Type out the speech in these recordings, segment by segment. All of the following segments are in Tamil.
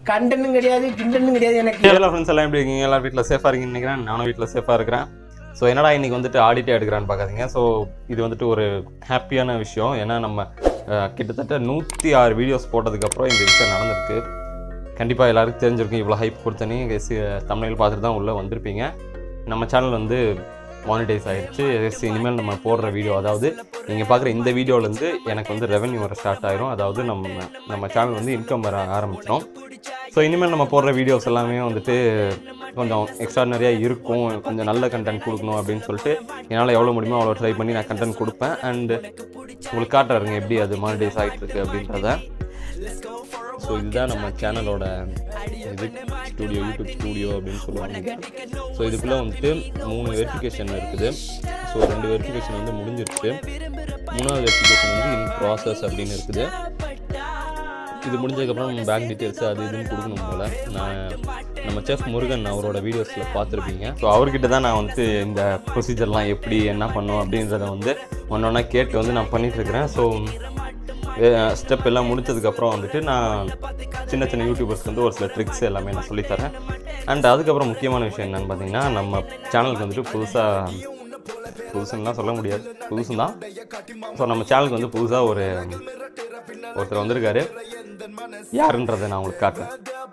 கண்டனும் கிடையாது கிண்டனும் கிடையாது எனக்கு ஹலோ ஃப்ரெண்ட்ஸ் எல்லாம் எப்படி இருக்கீங்க எல்லாரும் வீட்டில் சேஃபாக இருக்கீங்கன்னு நினைக்கிறேன் நானும் வீட்டில் சேஃபாக இருக்கிறேன் ஸோ என்னடா இன்னைக்கு வந்துட்டு ஆடிட்டே எடுக்கிறான்னு பார்க்காதீங்க ஸோ இது வந்துட்டு ஒரு ஹாப்பியான விஷயம் ஏன்னா நம்ம அஹ், கிட்டத்தட்ட நூற்றி ஆறு வீடியோஸ் போட்டதுக்கப்புறம் இந்த விஷயம் நடந்திருக்கு கண்டிப்பாக எல்லாருக்கும் தெரிஞ்சிருக்கும் இவ்வளோ ஹைப் கொடுத்தனே தமிழில் பார்த்துட்டு தான் உள்ளே வந்திருப்பீங்க நம்ம சேனல் வந்து மானிடைஸ் ஆயிடுச்சு எஸ் இனிமேல் நம்ம போடுற வீடியோ அதாவது நீங்கள் பார்க்குற இந்த வீடியோலேருந்து எனக்கு வந்து ரெவென்யூ வர ஸ்டார்ட் ஆயிரும் அதாவது நம்ம நம்ம சேனல் வந்து இன்கம் வர ஆரம்பிச்சிடும் ஸோ இனிமேல் நம்ம போடுற வீடியோஸ் எல்லாமே வந்துட்டு கொஞ்சம் எக்ஸ்ட்ரானரியாக இருக்கும் கொஞ்சம் நல்ல கண்டென்ட் கொடுக்கணும் அப்படின்னு சொல்லிட்டு என்னால் எவ்வளோ முடியுமோ அவ்வளோ ட்ரை பண்ணி நான் கண்டென்ட் கொடுப்பேன் அண்டு உங்களுக்கு காட்டுறாருங்க எப்படி அது மானிடைஸ் ஆகிட்டு இருக்கு அப்படின்றத ஸோ இதுதான் நம்ம சேனலோட இது ஸ்டூடியோ யூடியூப் ஸ்டூடியோ அப்படின்னு சொல்லுவாங்க ஸோ இதுக்குள்ளே வந்துட்டு மூணு வெரிஃபிகேஷன் இருக்குது ஸோ ரெண்டு வெரிஃபிகேஷன் வந்து முடிஞ்சிருச்சு மூணாவது வெரிஃபிகேஷன் வந்து இன் ப்ராசஸ் அப்படின்னு இருக்குது இது முடிஞ்சதுக்கப்புறம் நம்ம பேங்க் டீட்டெயில்ஸ் அது இதுன்னு கொடுக்கணும் போல் நான் நம்ம செஃப் முருகன் அவரோட வீடியோஸில் பார்த்துருப்பீங்க ஸோ அவர்கிட்ட தான் நான் வந்து இந்த ப்ரொசீஜர்லாம் எப்படி என்ன பண்ணும் அப்படின்றத வந்து ஒன்று ஒன்றா கேட்டு வந்து நான் பண்ணிகிட்ருக்கிறேன் ஸோ ஸ்டெப் எல்லாம் முடிச்சதுக்கப்புறம் வந்துட்டு நான் சின்ன சின்ன யூடியூபர்ஸ்க்கு வந்து ஒரு சில ட்ரிக்ஸ் எல்லாமே நான் சொல்லித்தரேன் அண்ட் அதுக்கப்புறம் முக்கியமான விஷயம் என்னென்னு பார்த்தீங்கன்னா நம்ம சேனலுக்கு வந்துட்டு புதுசாக புதுசுன்னெலாம் சொல்ல முடியாது புதுசு தான் ஸோ நம்ம சேனலுக்கு வந்து புதுசாக ஒரு ஒருத்தர் வந்திருக்காரு யாருன்றதை நான் உங்களுக்கு காட்டுறேன்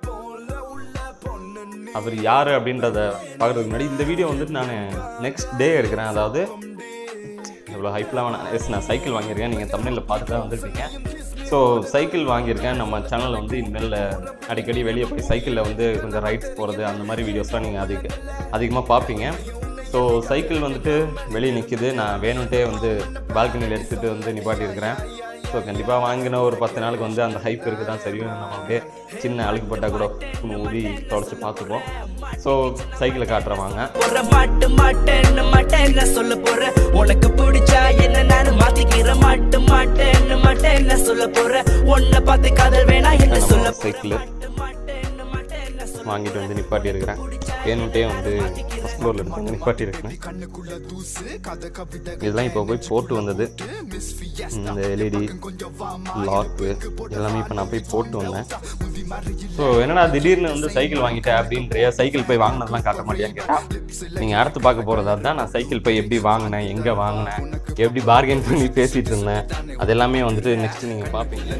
அவர் யார் அப்படின்றத பார்க்குறதுக்கு முன்னாடி இந்த வீடியோ வந்துட்டு நான் நெக்ஸ்ட் டே எடுக்கிறேன் அதாவது இவ்வளோ ஹைப்லாம் வேணாம் எஸ் நான் சைக்கிள் வாங்கியிருக்கேன் நீங்கள் தமிழில் பார்த்து தான் வந்திருக்கீங்க ஸோ சைக்கிள் வாங்கியிருக்கேன் நம்ம சேனலில் வந்து இனிமேல் அடிக்கடி வெளியே போய் சைக்கிளில் வந்து கொஞ்சம் ரைட்ஸ் போகிறது அந்த மாதிரி வீடியோஸ்லாம் நீங்கள் அதிக அதிகமாக பார்ப்பீங்க ஸோ சைக்கிள் வந்துட்டு வெளியே நிற்கிது நான் வேணும்ட்டே வந்து பால்கனியில் எடுத்துகிட்டு வந்து நிப்பாட்டியிருக்கிறேன் ஸோ கண்டிப்பாக வாங்கின ஒரு பத்து நாளுக்கு வந்து அந்த ஹைப் இருக்குது தான் சரியும் நம்ம அப்படியே சின்ன அழுக்குப்பட்டா கூட ஊதி தொடச்சி பார்த்துப்போம் ஸோ சைக்கிளை காட்டுறேன் வாங்க போற மாட்டு மாட்டேன்னு மாட்டேன்னு சொல்ல போற உனக்கு பிடிச்சா என்ன நானு மாத்திக்கிற மாட்டு மாட்டேன்னு மாட்டேன்னு சொல்ல போற உன்னை பார்த்து காதல் வேணா என்ன சொல்ல நம்ம சைக்கிள் மாட்டேன்னு மாட்டேன்னு சொல்ல வாங்கிட்டு வந்து நிப்பாட்டி இருக்கிறேன் வேணுன்ட்டே வந்து ஃபஸ்ட் ஃப்ளோரில் எடுத்து வந்து நிப்பாட்டி இருக்கிறேன் இதெல்லாம் இப்போ போய் போட்டு வந்தது இந்த எல்இடி லாக்கு எல்லாமே இப்போ நான் போய் போட்டு வந்தேன் ஸோ என்னடா திடீர்னு வந்து சைக்கிள் வாங்கிட்டேன் அப்படின்றிய சைக்கிள் போய் வாங்கினதெல்லாம் காட்ட மாட்டியான்னு கேட்டால் நீங்கள் அடுத்து பார்க்க போகிறதா தான் நான் சைக்கிள் போய் எப்படி வாங்கினேன் எங்கே வாங்கினேன் எப்படி பார்கெயின் பண்ணி பேசிகிட்டு இருந்தேன் அது எல்லாமே வந்துட்டு நெக்ஸ்ட் நீங்கள் பார்ப்பீங்க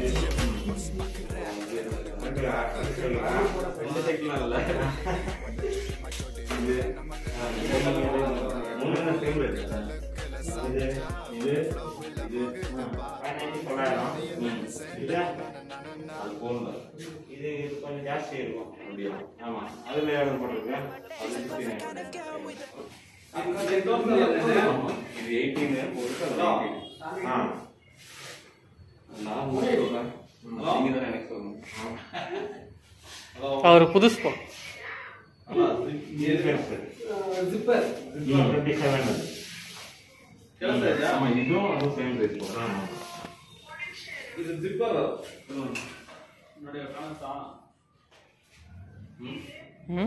இது கொஞ்சம் ஜாஸ்தி இருக்கும் அப்படியா ஆமா அதுல எவ்வளவு போட்டிருக்கேன் அது 69. இது எயிட்டீன் ஆ நான் உங்களுக்கு சொல்றேன் நீங்க தான் எனக்கு சொல்லணும் அவர் புதுசு போ ஜிப்பர் டுவெண்ட்டி செவன் ஆமா இதுவும் அதுவும் சேம் பிரைஸ் போடுறேன் இது ஜிப்பர் ம்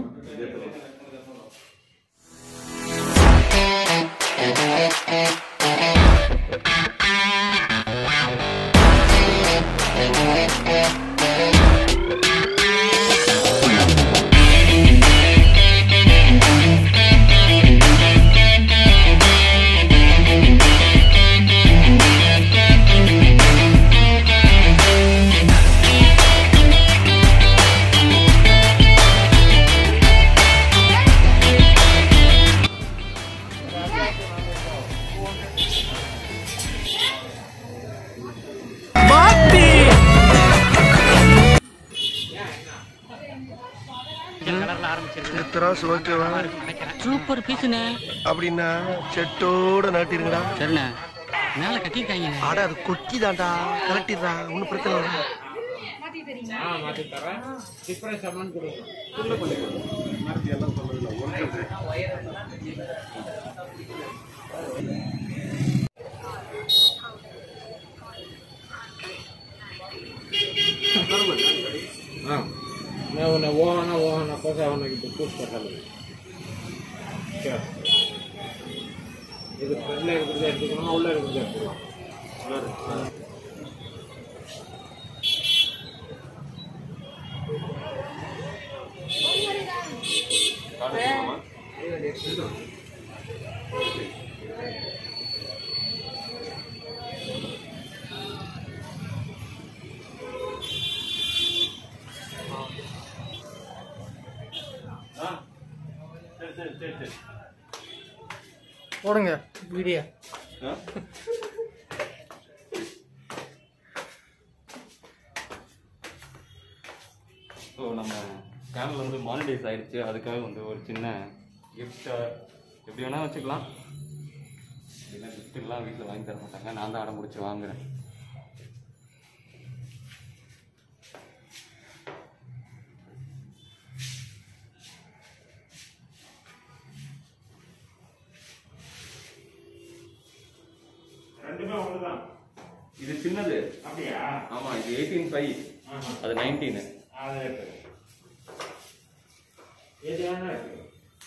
திராஸ் ஓகேவா சூப்பர் பீஸுண்ணே அப்படின்னா செட்டோட நாட்டிருங்கடா சரிண்ணே மேல கட்டியிருக்காங்க அட அது கொக்கி தான்டா கலட்டிடுறா ஒன்றும் பிரச்சனை இல்லை मैं उन्हें वो आना वो आना कैसा होने की तो कुछ पता नहीं क्या இது ஃப்ரெண்ட்ல இருக்கிறது எடுத்துக்கணும் உள்ள இருக்கிறது எடுத்துக்கணும் ஆ சரி சரி சரி சரி போடுங்க வீடியோ ஆ? ஸோ நம்ம சேனல் வந்து மானிடைஸ் ஆயிடுச்சு அதுக்காக வந்து ஒரு சின்ன கிஃப்ட் எப்படி வேணால் வச்சுக்கலாம் இல்லை கிஃப்ட்டுலாம் வீட்டில் வாங்கி தர மாட்டாங்க நான் தான் அடம் முடிச்சு வாங்குறேன் ரெண்டுமே ஒண்ணுதான் இது சின்னது அப்படியா ஆமாம் இது எயிட்டீன் ஃபைவ் ஆஹா. அது நைன்டீனு அது இருக்கு எது வேணா இருக்கு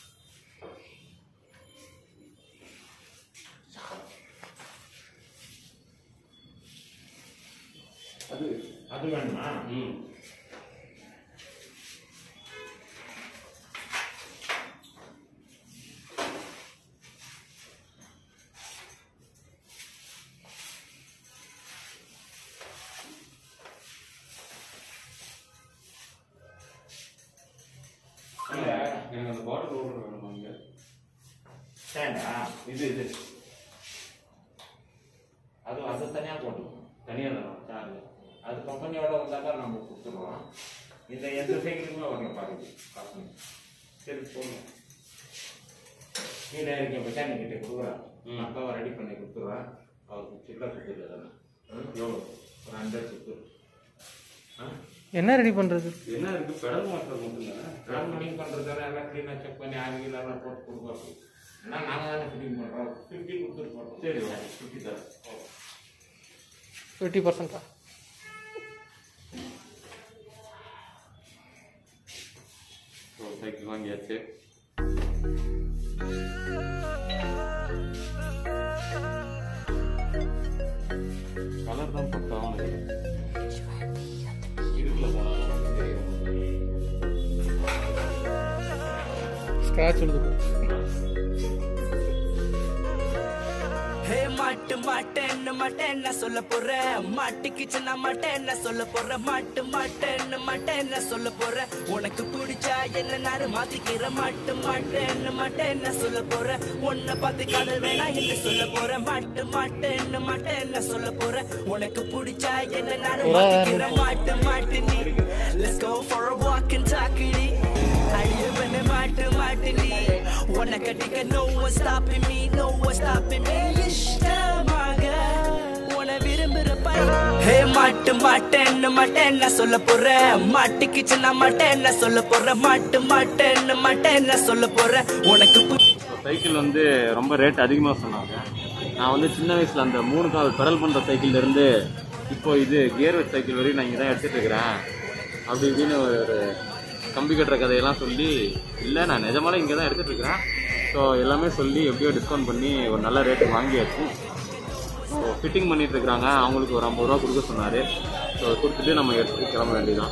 அது அது வேணுமா ம் இல்ல. எனக்கு அந்த பாட்டில் ஓடுற வேணும் இங்கே ஸ்டாண்டா இது இது அது அது தனியா போட்டுக்கணும் தனியாக தானே சார்ஜ் அது கம்பெனியோட வந்தாக்கா நம்ம கொடுத்துருவோம் இந்த எந்த சைக்கிளுமே வரல பாருங்க பசங்க சரி போங்க கீழே இருக்க மெக்கானிக் கிட்ட கொடுக்குறேன் ம். அக்காவை ரெடி பண்ணி கொடுத்துருவேன் அவருக்கு சில்லறை கொடுத்துருது தானே எவ்வளோ ஒரு ஹண்ட்ரட் கொடுத்துரு ஆ என்ன ரெடி பண்றது என்ன இருக்கு பெடல் மாற்றம் மட்டும்தானே ரன் பண்ணி பண்ணுறதால எல்லாம் க்ளீனாக செக் பண்ணி ஆறு எல்லாம் போட்டு கொடுக்குறோம் ஏன்னா நாங்கள் தானே ஃபிட்டிங் பண்ணுறோம் ஃபிஃப்டி கொடுத்துருக்கோம் சரி ஓகே ஃபிஃப்டி தரேன் ஃபிஃப்டி பர்சன்டா ஸோ சைக்கிள் வாங்கியாச்சு கலர் தான் பக்காவும் இருக்குல்ல போனால் தெரியும் ஸ்க்ராட்ச் விழுது ஹே மாட்டு மாட்டேன்னு மாட்டேன்னு சொல்ல போறேன் மாட்டுக்குச்சு நான் மாட்டேன்னு சொல்ல போறேன் மாட்டு மாட்டேன்னு மாட்டேன்னு சொல்ல போறேன் உனக்கு பிடிச்சா என்ன நானு மாத்திக்கிற மாட்டு மாட்டேன்னு மாட்டேன்னு சொல்ல போறேன் உன்னை பார்த்து காதல் வேணா என்று சொல்ல போறேன் மாட்டு மாட்டேன்னு மாட்டேன்னு சொல்ல போறேன் உனக்கு பிடிச்சா என்ன நானு மாத்திக்கிற மாட்டு மாட்டு நீ Let's go for a walk and talk it அடியவன மாட்டு மாட்டு நீ உன்னை கட்டிக்க no one stopping me no one stopping me இஷ்டமாக உன்னை விரும்புற பையன் ஹே மாட்டு மாட்டேன்னு மாட்டேன்னு சொல்ல போறேன் மாட்டுக்குச்சு நான் மாட்டேன்னு சொல்ல போறேன் மாட்டு மாட்டேன்னு மாட்டேன்னு சொல்ல போறேன் உனக்கு பு- சைக்கிள் வந்து ரொம்ப ரேட் அதிகமாக சொன்னாங்க நான் வந்து சின்ன வயசில் அந்த மூணு கால் பெடல் பண்ணுற சைக்கிள்ல இருந்து இப்போ இது கியர் வச்ச சைக்கிள் வரையும் நான் இங்கே தான் எடுத்துட்டு இருக்கிறேன் அப்படி இப்படின்னு ஒரு ஒரு கம்பி கட்டுற கதையெல்லாம் சொல்லி இல்லை நான் நிஜமாலே இங்கே தான் எடுத்துட்டு இருக்கிறேன் ஸோ எல்லாமே சொல்லி எப்படியோ டிஸ்கவுண்ட் பண்ணி ஒரு நல்ல ரேட்டு வாங்கியாச்சு ஸோ ஃபிட்டிங் பண்ணிட்டு இருக்கிறாங்க அவங்களுக்கு ஒரு ஐம்பது ரூபா கொடுக்க சொன்னார் ஸோ கொடுத்துட்டு நம்ம எடுத்துட்டு கிளம்ப வேண்டியதான்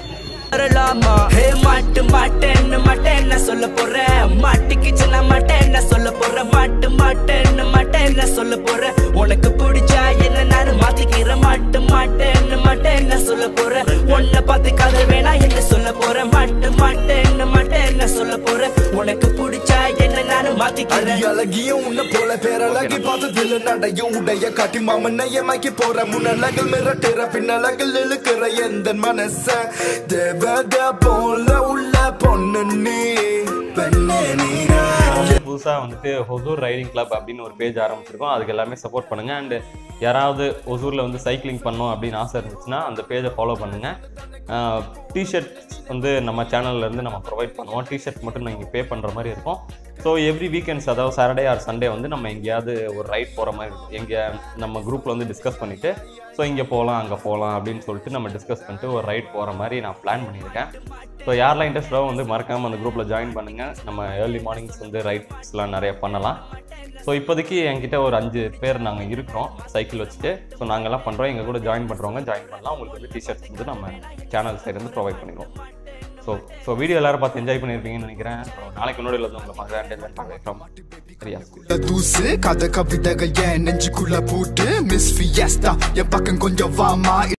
வரலாமா ஹே மாட்டு மாட்டேன்னு மாட்டேன்னு சொல்ல போறேன் மாட்டுக்குச்சு நான் மாட்டேன்னு சொல்ல போறேன் மாட்டு மாட்டேன்னு மாட்டேன்னு சொல்ல போறேன் உனக்கு பிடிச்சா என்ன நானு மாத்திக்கிற மாட்டு மாட்டேன்னு மாட்டேன்னு சொல்ல போறேன் உன்னை பார்த்து காதல் வேணா என்று சொல்ல போறேன் மாட்டு மாட்டேன்னு மாட்டேன்னு சொல்ல போறேன் உனக்கு பிடிச்சா என்ன நானு மாத்திக்கிறேன் அழகியும் உன்னை போல பேரழகி பார்த்ததில்ல நடையும் உடைய காட்டி மாமன் நயமாக்கி போற முன்னழகில் மிரட்டுற பின்னழகில் இழுக்கிற எந்த மனச தேவத போல உள்ள பொண்ணு நீ பெண்ணே நீரா புதுசாக வந்துட்டு ஹொசூர் ரைடிங் கிளப் அப்படின்னு ஒரு பேஜ் ஆரம்பிச்சிருக்கோம் அதுக்கு எல்லாமே சப்போர்ட் பண்ணுங்க அண்ட் யாராவது ஒசூரில் வந்து சைக்கிளிங் பண்ணணும் அப்படின்னு ஆசை இருந்துச்சுன்னா அந்த பேஜை ஃபாலோ பண்ணுங்க டிஷர்ட் வந்து நம்ம சேனல்ல இருந்து நம்ம ப்ரொவைட் பண்ணுவோம் டிஷர்ட் மட்டும் நீங்கள் பே பண்ணுற மாதிரி இருக்கும் ஸோ எவ்ரி வீக்கெண்ட்ஸ் அதாவது சாட்டர்டே ஆர் சண்டே வந்து நம்ம எங்கேயாவது ஒரு ரைட் போகிற மாதிரி இருக்கும் எங்கே நம்ம குரூப்பில் வந்து டிஸ்கஸ் பண்ணிவிட்டு ஸோ இங்கே போகலாம் அங்கே போகலாம் அப்படின்னு சொல்லிட்டு நம்ம டிஸ்கஸ் பண்ணிட்டு ஒரு ரைட் போகிற மாதிரி நான் பிளான் பண்ணியிருக்கேன் ஸோ யாரெல்லாம் இன்ட்ரெஸ்டோ வந்து மறக்காமல் அந்த குரூப்பில் ஜாயின் பண்ணுங்கள் நம்ம ஏர்லி மார்னிங்ஸ் வந்து ரைட்ஸ்லாம் நிறைய பண்ணலாம் ஸோ இப்போதைக்கு என்கிட்ட ஒரு அஞ்சு பேர் நாங்கள் இருக்கிறோம் சைக்கிள் வச்சுட்டு ஸோ நாங்கள்லாம் பண்ணுறோம் எங்கள் கூட ஜாயின் பண்ணுறவங்க ஜாயின் பண்ணலாம் உங்களுக்கு வந்து டிஷர்ட்ஸ் வந்து நம்ம சேனல் சைடு வந்து ப்ரொவைட் பண்ணிடுவோம் ஸோ ஸோ வீடியோ எல்லாரும் பார்த்து என்ஜாய் பண்ணியிருப்பீங்கன்னு நினைக்கிறேன் So, நாளைக்கு முன்னாடி உள்ள உங்களை பார்க்குறேன் சரியா தூசு கதை கவிதைகள் ஏன் நெஞ்சுக்குள்ள போட்டு மிஸ் ஃபியஸ்டா என் பக்கம் கொஞ்சம் வாமா